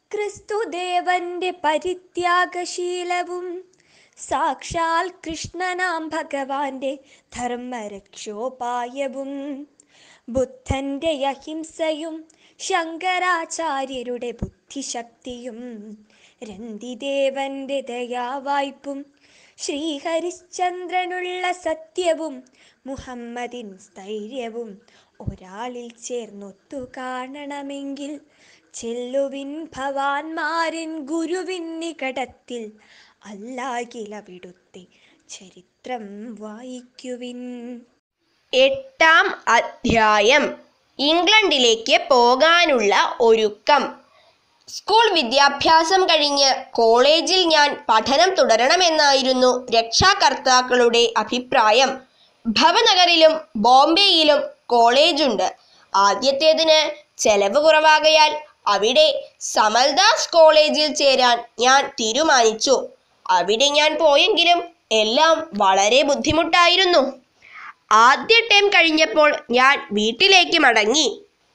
ക്രിസ്തുദേവന്റെ പരിത്യാഗശീലവും സാക്ഷാൽ കൃഷ്ണനാം ഭഗവാന്റെ ധർമ്മരക്ഷോപായവും ബുദ്ധന്റെ അഹിംസയും ശങ്കരാചാര്യരുടെ ബുദ്ധിശക്തിയും രന്തിദേവന്റെ ദയാവായ്പും ശ്രീഹരിശ്ചന്ദ്രനുള്ള സത്യവും മുഹമ്മദിൻ സ്ഥൈര്യവും ഒരാളിൽ ചേർന്നൊത്തു കാണണമെങ്കിൽ ചെല്ലുവിൻ ഭവാൻമാരിൻ ഗുരുവിൻ നികടത്തിൽ അല്ലാകിലവിടുത്തെ ചരിത്രം വായിക്കുവിൻ എട്ടാം അധ്യായം ഇംഗ്ലണ്ടിലേക്ക് പോകാനുള്ള ഒരുക്കം സ്കൂൾ വിദ്യാഭ്യാസം കഴിഞ്ഞ് കോളേജിൽ ഞാൻ പഠനം തുടരണമെന്നായിരുന്നു രക്ഷാകർത്താക്കളുടെ അഭിപ്രായം ഭവനഗറിലും ബോംബെയിലും കോളേജുണ്ട് ആദ്യത്തേതിന് ചെലവ് കുറവാകയാൽ അവിടെ സമൽദാസ് കോളേജിൽ ചേരാൻ ഞാൻ തീരുമാനിച്ചു അവിടെ ഞാൻ പോയെങ്കിലും എല്ലാം വളരെ ബുദ്ധിമുട്ടായിരുന്നു ആദ്യ ടൈം കഴിഞ്ഞപ്പോൾ ഞാൻ വീട്ടിലേക്ക് മടങ്ങി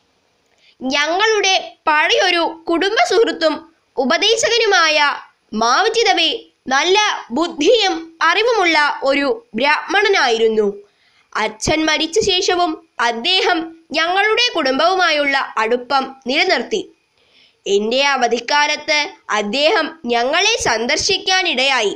ഞങ്ങളുടെ പഴയൊരു കുടുംബ സുഹൃത്തും ഉപദേശകനുമായ മാവജിതവെ നല്ല ബുദ്ധിയും അറിവുമുള്ള ഒരു ബ്രാഹ്മണനായിരുന്നു അച്ഛൻ മരിച്ച ശേഷവും അദ്ദേഹം ഞങ്ങളുടെ കുടുംബവുമായുള്ള അടുപ്പം നിലനിർത്തി എൻ്റെ അവധിക്കാലത്ത് അദ്ദേഹം ഞങ്ങളെ സന്ദർശിക്കാനിടയായി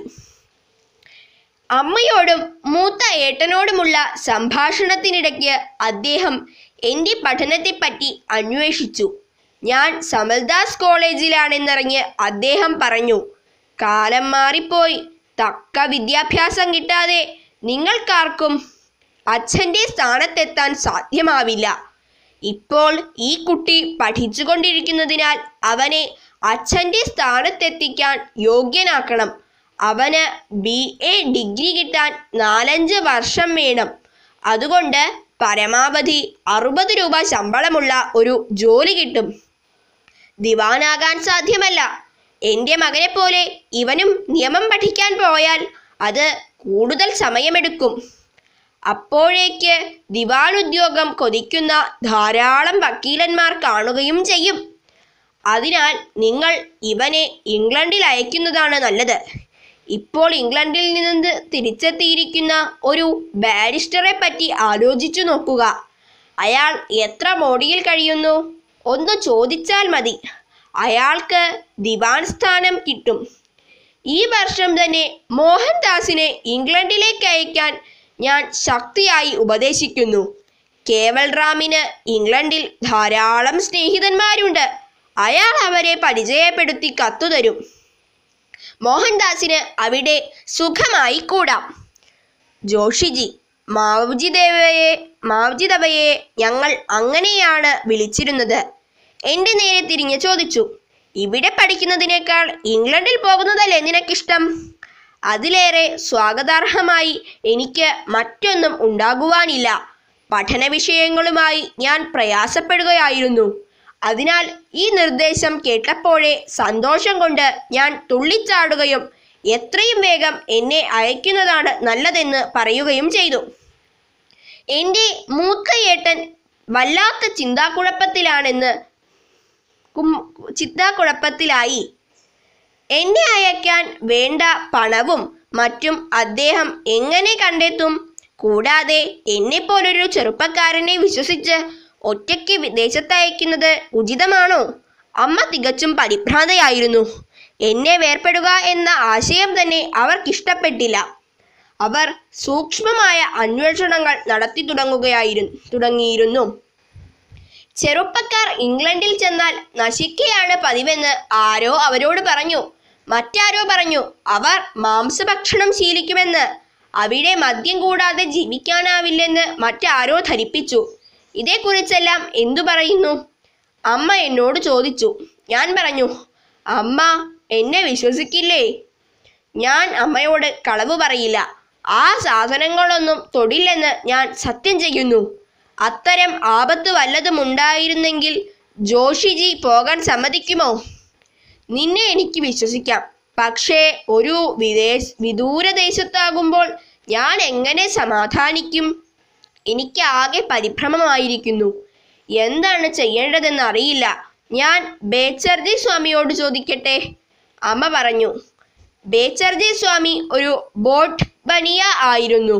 അമ്മയോടും മൂത്ത ഏട്ടനോടുമുള്ള സംഭാഷണത്തിനിടയ്ക്ക് അദ്ദേഹം എൻ്റെ പഠനത്തെപ്പറ്റി അന്വേഷിച്ചു ഞാൻ സമൽദാസ് കോളേജിലാണെന്നറിഞ്ഞ് അദ്ദേഹം പറഞ്ഞു കാലം മാറിപ്പോയി തക്ക വിദ്യാഭ്യാസം കിട്ടാതെ നിങ്ങൾക്കാർക്കും അച്ഛൻ്റെ സ്ഥാനത്തെത്താൻ സാധ്യമാവില്ല ഇപ്പോൾ ഈ കുട്ടി പഠിച്ചുകൊണ്ടിരിക്കുന്നതിനാൽ അവനെ അച്ഛൻ്റെ സ്ഥാനത്തെത്തിക്കാൻ യോഗ്യനാക്കണം അവന് ബി എ ഡിഗ്രി കിട്ടാൻ നാലഞ്ച് വർഷം വേണം അതുകൊണ്ട് പരമാവധി അറുപത് രൂപ ശമ്പളമുള്ള ഒരു ജോലി കിട്ടും ദിവാനാകാൻ സാധ്യമല്ല എൻ്റെ മകനെ പോലെ ഇവനും നിയമം പഠിക്കാൻ പോയാൽ അത് കൂടുതൽ സമയമെടുക്കും അപ്പോഴേക്ക് ദിവാൻ ഉദ്യോഗം കൊതിക്കുന്ന ധാരാളം വക്കീലന്മാർ കാണുകയും ചെയ്യും അതിനാൽ നിങ്ങൾ ഇവനെ ഇംഗ്ലണ്ടിൽ അയക്കുന്നതാണ് നല്ലത് ഇപ്പോൾ ഇംഗ്ലണ്ടിൽ നിന്ന് തിരിച്ചെത്തിയിരിക്കുന്ന ഒരു ബാരിസ്റ്ററെ പറ്റി ആലോചിച്ചു നോക്കുക അയാൾ എത്ര മോടിയിൽ കഴിയുന്നു ഒന്ന് ചോദിച്ചാൽ മതി അയാൾക്ക് ദിവാൻ സ്ഥാനം കിട്ടും ഈ വർഷം തന്നെ മോഹൻദാസിനെ ഇംഗ്ലണ്ടിലേക്ക് അയക്കാൻ ഞാൻ ശക്തിയായി ഉപദേശിക്കുന്നു കേവൽ റാമിന് ഇംഗ്ലണ്ടിൽ ധാരാളം സ്നേഹിതന്മാരുണ്ട് അയാൾ അവരെ പരിചയപ്പെടുത്തി കത്തുതരും മോഹൻദാസിന് അവിടെ സുഖമായി കൂടാം ജോഷിജി മാവജിദേവയെ മാവജിദവയെ ഞങ്ങൾ അങ്ങനെയാണ് വിളിച്ചിരുന്നത് എൻ്റെ നേരെ തിരിഞ്ഞ് ചോദിച്ചു ഇവിടെ പഠിക്കുന്നതിനേക്കാൾ ഇംഗ്ലണ്ടിൽ പോകുന്നതല്ലേ നിനക്കിഷ്ടം അതിലേറെ സ്വാഗതാർഹമായി എനിക്ക് മറ്റൊന്നും ഉണ്ടാകുവാനില്ല പഠന വിഷയങ്ങളുമായി ഞാൻ പ്രയാസപ്പെടുകയായിരുന്നു അതിനാൽ ഈ നിർദ്ദേശം കേട്ടപ്പോഴേ സന്തോഷം കൊണ്ട് ഞാൻ തുള്ളിച്ചാടുകയും എത്രയും വേഗം എന്നെ അയക്കുന്നതാണ് നല്ലതെന്ന് പറയുകയും ചെയ്തു എൻ്റെ മൂത്തയേട്ടൻ വല്ലാത്ത ചിന്താക്കുഴപ്പത്തിലാണെന്ന് കും- ചിന്താക്കുഴപ്പത്തിലായി എന്നെ അയക്കാൻ വേണ്ട പണവും മറ്റും അദ്ദേഹം എങ്ങനെ കണ്ടെത്തും കൂടാതെ എന്നെപ്പോലൊരു ചെറുപ്പക്കാരനെ വിശ്വസിച്ച് ഒറ്റയ്ക്ക് വിദേശത്തയക്കുന്നത് ഉചിതമാണോ അമ്മ തികച്ചും പരിഭ്രാന്തയായിരുന്നു എന്നെ വേർപെടുക എന്ന ആശയം തന്നെ അവർക്കിഷ്ടപ്പെട്ടില്ല അവർ സൂക്ഷ്മമായ അന്വേഷണങ്ങൾ നടത്തി തുടങ്ങുകയായിരുന്നു തുടങ്ങിയിരുന്നു ചെറുപ്പക്കാർ ഇംഗ്ലണ്ടിൽ ചെന്നാൽ നശിക്കുകയാണ് പതിവെന്ന് ആരോ അവരോട് പറഞ്ഞു മറ്റാരോ പറഞ്ഞു അവർ മാംസഭക്ഷണം ശീലിക്കുമെന്ന് അവിടെ മദ്യം കൂടാതെ ജീവിക്കാനാവില്ലെന്ന് മറ്റാരോ ധരിപ്പിച്ചു ഇതേക്കുറിച്ചെല്ലാം എന്തു പറയുന്നു അമ്മ എന്നോട് ചോദിച്ചു ഞാൻ പറഞ്ഞു അമ്മ എന്നെ വിശ്വസിക്കില്ലേ ഞാൻ അമ്മയോട് കളവ് പറയില്ല ആ സാധനങ്ങളൊന്നും തൊടില്ലെന്ന് ഞാൻ സത്യം ചെയ്യുന്നു അത്തരം ആപത്ത് വല്ലതും ഉണ്ടായിരുന്നെങ്കിൽ ജോഷിജി പോകാൻ സമ്മതിക്കുമോ നിന്നെ എനിക്ക് വിശ്വസിക്കാം പക്ഷേ ഒരു വിദേശ വിദൂരദേശത്താകുമ്പോൾ ഞാൻ എങ്ങനെ സമാധാനിക്കും എനിക്ക് ആകെ പരിഭ്രമമായിരിക്കുന്നു എന്താണ് ചെയ്യേണ്ടതെന്ന് അറിയില്ല ഞാൻ ബേച്ചർജി സ്വാമിയോട് ചോദിക്കട്ടെ അമ്മ പറഞ്ഞു ബേച്ചർജി സ്വാമി ഒരു ബോട്ട് ബനിയ ആയിരുന്നു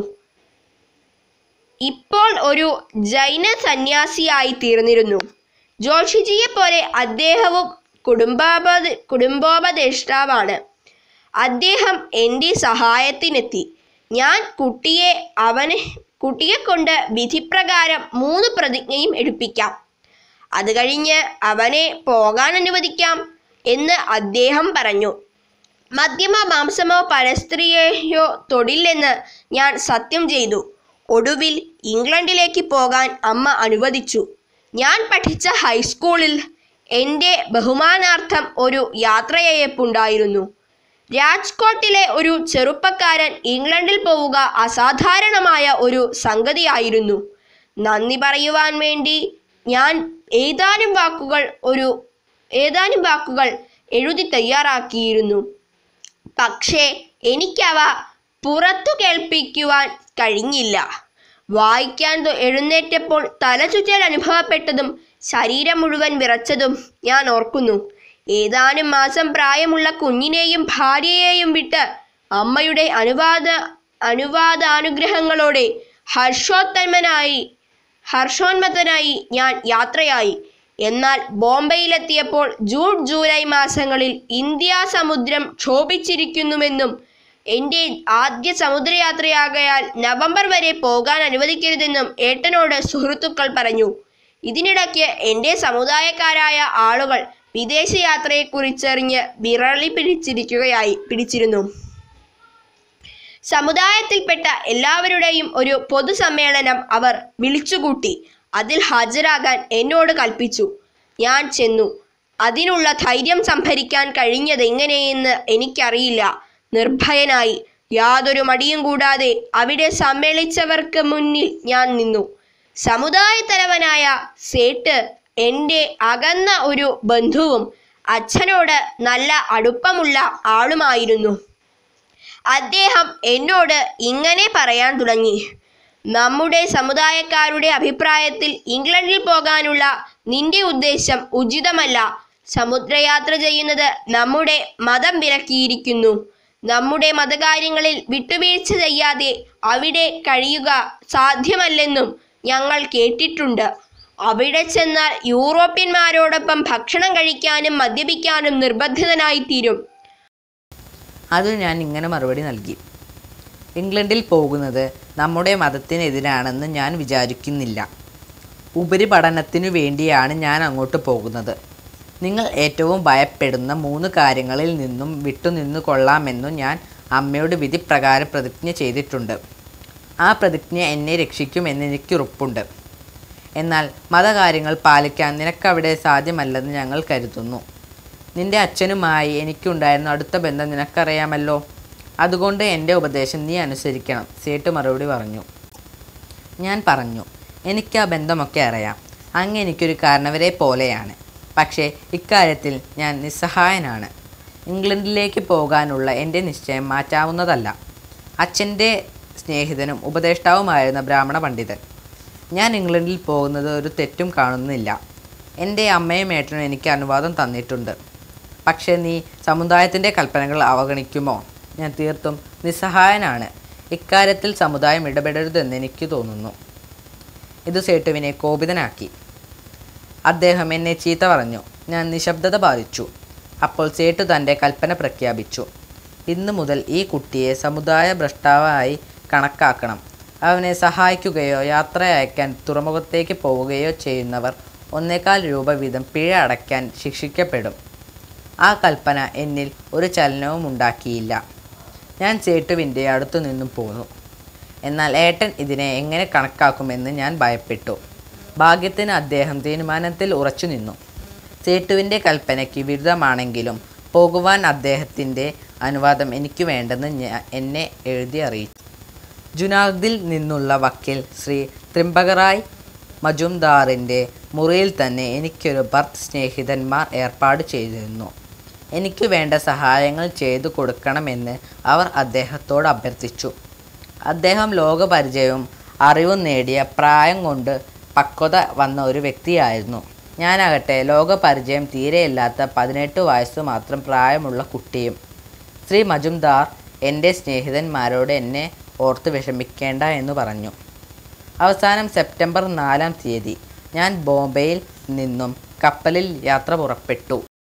ഇപ്പോൾ ഒരു ജൈന സന്യാസിയായി തീർന്നിരുന്നു ജോഷിജിയെ പോലെ അദ്ദേഹവും കുടുംബോപദ കുടുംബോപദേഷ്ടാവാണ് അദ്ദേഹം എൻ്റെ സഹായത്തിനെത്തി ഞാൻ കുട്ടിയെ അവനെ കുട്ടിയെ കൊണ്ട് വിധിപ്രകാരം മൂന്ന് പ്രതിജ്ഞയും എടുപ്പിക്കാം അത് കഴിഞ്ഞ് അവനെ പോകാൻ അനുവദിക്കാം എന്ന് അദ്ദേഹം പറഞ്ഞു മദ്യമ മാംസമോ പരസ്ത്രീയെയോ തൊടില്ലെന്ന് ഞാൻ സത്യം ചെയ്തു ഒടുവിൽ ഇംഗ്ലണ്ടിലേക്ക് പോകാൻ അമ്മ അനുവദിച്ചു ഞാൻ പഠിച്ച ഹൈസ്കൂളിൽ എൻ്റെ ബഹുമാനാർത്ഥം ഒരു യാത്രയയപ്പുണ്ടായിരുന്നു രാജ്കോട്ടിലെ ഒരു ചെറുപ്പക്കാരൻ ഇംഗ്ലണ്ടിൽ പോവുക അസാധാരണമായ ഒരു സംഗതിയായിരുന്നു നന്ദി പറയുവാൻ വേണ്ടി ഞാൻ ഏതാനും വാക്കുകൾ ഒരു ഏതാനും വാക്കുകൾ എഴുതി തയ്യാറാക്കിയിരുന്നു പക്ഷേ എനിക്കവ പുറത്തു കേൾപ്പിക്കുവാൻ കഴിഞ്ഞില്ല വായിക്കാൻ തൊ- എഴുന്നേറ്റപ്പോൾ തലചുറ്റൽ അനുഭവപ്പെട്ടതും ശരീരം മുഴുവൻ വിറച്ചതും ഞാൻ ഓർക്കുന്നു ഏതാനും മാസം പ്രായമുള്ള കുഞ്ഞിനെയും ഭാര്യയെയും വിട്ട് അമ്മയുടെ അനുവാദ അനുവാദാനുഗ്രഹങ്ങളോടെ ഹർഷോത്തന്മനായി ഹർഷോന്മത്തനായി ഞാൻ യാത്രയായി എന്നാൽ ബോംബെയിലെത്തിയപ്പോൾ ജൂൺ ജൂലൈ മാസങ്ങളിൽ ഇന്ത്യ സമുദ്രം ക്ഷോഭിച്ചിരിക്കുന്നുവെന്നും എൻ്റെ ആദ്യ സമുദ്രയാത്രയാകയാൽ നവംബർ വരെ പോകാൻ അനുവദിക്കരുതെന്നും ഏട്ടനോട് സുഹൃത്തുക്കൾ പറഞ്ഞു ഇതിനിടയ്ക്ക് എൻ്റെ സമുദായക്കാരായ ആളുകൾ വിദേശയാത്രയെക്കുറിച്ചറിഞ്ഞ് വിറളി പിടിച്ചിരിക്കുകയായി പിടിച്ചിരുന്നു സമുദായത്തിൽപ്പെട്ട എല്ലാവരുടെയും ഒരു പൊതുസമ്മേളനം അവർ വിളിച്ചുകൂട്ടി അതിൽ ഹാജരാകാൻ എന്നോട് കൽപ്പിച്ചു ഞാൻ ചെന്നു അതിനുള്ള ധൈര്യം സംഭരിക്കാൻ കഴിഞ്ഞതെങ്ങനെയെന്ന് എനിക്കറിയില്ല നിർഭയനായി യാതൊരു മടിയും കൂടാതെ അവിടെ സമ്മേളിച്ചവർക്ക് മുന്നിൽ ഞാൻ നിന്നു സമുദായ തലവനായ സേട്ട് എൻ്റെ അകന്ന ഒരു ബന്ധുവും അച്ഛനോട് നല്ല അടുപ്പമുള്ള ആളുമായിരുന്നു അദ്ദേഹം എന്നോട് ഇങ്ങനെ പറയാൻ തുടങ്ങി നമ്മുടെ സമുദായക്കാരുടെ അഭിപ്രായത്തിൽ ഇംഗ്ലണ്ടിൽ പോകാനുള്ള നിന്റെ ഉദ്ദേശം ഉചിതമല്ല സമുദ്രയാത്ര ചെയ്യുന്നത് നമ്മുടെ മതം വിലക്കിയിരിക്കുന്നു നമ്മുടെ മതകാര്യങ്ങളിൽ വിട്ടുവീഴ്ച ചെയ്യാതെ അവിടെ കഴിയുക സാധ്യമല്ലെന്നും ഞങ്ങൾ കേട്ടിട്ടുണ്ട് അവിടെ ചെന്നാൽ യൂറോപ്യന്മാരോടൊപ്പം ഭക്ഷണം കഴിക്കാനും മദ്യപിക്കാനും നിർബന്ധിതനായിത്തീരും അത് ഞാൻ ഇങ്ങനെ മറുപടി നൽകി ഇംഗ്ലണ്ടിൽ പോകുന്നത് നമ്മുടെ മതത്തിനെതിരാണെന്ന് ഞാൻ വിചാരിക്കുന്നില്ല ഉപരിപഠനത്തിനു വേണ്ടിയാണ് ഞാൻ അങ്ങോട്ട് പോകുന്നത് നിങ്ങൾ ഏറ്റവും ഭയപ്പെടുന്ന മൂന്ന് കാര്യങ്ങളിൽ നിന്നും വിട്ടുനിന്നു കൊള്ളാമെന്നു ഞാൻ അമ്മയോട് വിധിപ്രകാരം പ്രതിജ്ഞ ചെയ്തിട്ടുണ്ട് ആ പ്രതിജ്ഞ എന്നെ രക്ഷിക്കുമെന്ന് എനിക്ക് ഉറപ്പുണ്ട് എന്നാൽ മതകാര്യങ്ങൾ പാലിക്കാൻ നിനക്കവിടെ സാധ്യമല്ലെന്ന് ഞങ്ങൾ കരുതുന്നു നിന്റെ അച്ഛനുമായി എനിക്കുണ്ടായിരുന്ന അടുത്ത ബന്ധം നിനക്കറിയാമല്ലോ അതുകൊണ്ട് എൻ്റെ ഉപദേശം നീ അനുസരിക്കണം സേട്ട് മറുപടി പറഞ്ഞു ഞാൻ പറഞ്ഞു എനിക്ക് ആ ബന്ധമൊക്കെ അറിയാം അങ്ങ് എനിക്കൊരു കാരണവരെ പോലെയാണ് പക്ഷേ ഇക്കാര്യത്തിൽ ഞാൻ നിസ്സഹായനാണ് ഇംഗ്ലണ്ടിലേക്ക് പോകാനുള്ള എൻ്റെ നിശ്ചയം മാറ്റാവുന്നതല്ല അച്ഛൻ്റെ സ്നേഹിതനും ഉപദേഷ്ടാവുമായിരുന്ന ബ്രാഹ്മണ പണ്ഡിതൻ ഞാൻ ഇംഗ്ലണ്ടിൽ പോകുന്നത് ഒരു തെറ്റും കാണുന്നില്ല എൻ്റെ അമ്മയും ഏട്ടനും എനിക്ക് അനുവാദം തന്നിട്ടുണ്ട് പക്ഷേ നീ സമുദായത്തിൻ്റെ കൽപ്പനകൾ അവഗണിക്കുമോ ഞാൻ തീർത്തും നിസ്സഹായനാണ് ഇക്കാര്യത്തിൽ സമുദായം ഇടപെടരുതെന്ന് എനിക്ക് തോന്നുന്നു ഇത് സേട്ടുവിനെ കോപിതനാക്കി അദ്ദേഹം എന്നെ ചീത്ത പറഞ്ഞു ഞാൻ നിശബ്ദത പാലിച്ചു അപ്പോൾ സേട്ടു തൻ്റെ കൽപ്പന പ്രഖ്യാപിച്ചു ഇന്നു മുതൽ ഈ കുട്ടിയെ സമുദായ ഭ്രഷ്ടാവായി കണക്കാക്കണം അവനെ സഹായിക്കുകയോ യാത്ര അയക്കാൻ തുറമുഖത്തേക്ക് പോവുകയോ ചെയ്യുന്നവർ ഒന്നേകാൽ രൂപ വീതം പിഴ അടയ്ക്കാൻ ശിക്ഷിക്കപ്പെടും ആ കൽപ്പന എന്നിൽ ഒരു ചലനവും ഉണ്ടാക്കിയില്ല ഞാൻ സേട്ടുവിൻ്റെ അടുത്തു നിന്നും പോന്നു എന്നാൽ ഏട്ടൻ ഇതിനെ എങ്ങനെ കണക്കാക്കുമെന്ന് ഞാൻ ഭയപ്പെട്ടു ഭാഗ്യത്തിന് അദ്ദേഹം തീരുമാനത്തിൽ ഉറച്ചു നിന്നു സേട്ടുവിൻ്റെ കൽപ്പനയ്ക്ക് വിരുദ്ധമാണെങ്കിലും പോകുവാൻ അദ്ദേഹത്തിൻ്റെ അനുവാദം എനിക്ക് വേണ്ടെന്ന് ഞാൻ എന്നെ എഴുതി അറിയിച്ചു ജുനാഗ്ദിൽ നിന്നുള്ള വക്കീൽ ശ്രീ ത്രിംബകറായ് മജുംദാറിൻ്റെ മുറിയിൽ തന്നെ എനിക്കൊരു ഭർത്ത് സ്നേഹിതന്മാർ ഏർപ്പാട് ചെയ്തിരുന്നു എനിക്ക് വേണ്ട സഹായങ്ങൾ ചെയ്തു കൊടുക്കണമെന്ന് അവർ അദ്ദേഹത്തോട് അഭ്യർത്ഥിച്ചു അദ്ദേഹം ലോകപരിചയവും അറിവും നേടിയ പ്രായം കൊണ്ട് പക്വത വന്ന ഒരു വ്യക്തിയായിരുന്നു ഞാനാകട്ടെ ലോകപരിചയം തീരെയില്ലാത്ത പതിനെട്ട് വയസ്സു മാത്രം പ്രായമുള്ള കുട്ടിയും ശ്രീ മജുംദാർ എൻ്റെ സ്നേഹിതന്മാരോട് എന്നെ ഓർത്ത് വിഷമിക്കേണ്ട എന്ന് പറഞ്ഞു അവസാനം സെപ്റ്റംബർ നാലാം തീയതി ഞാൻ ബോംബെയിൽ നിന്നും കപ്പലിൽ യാത്ര പുറപ്പെട്ടു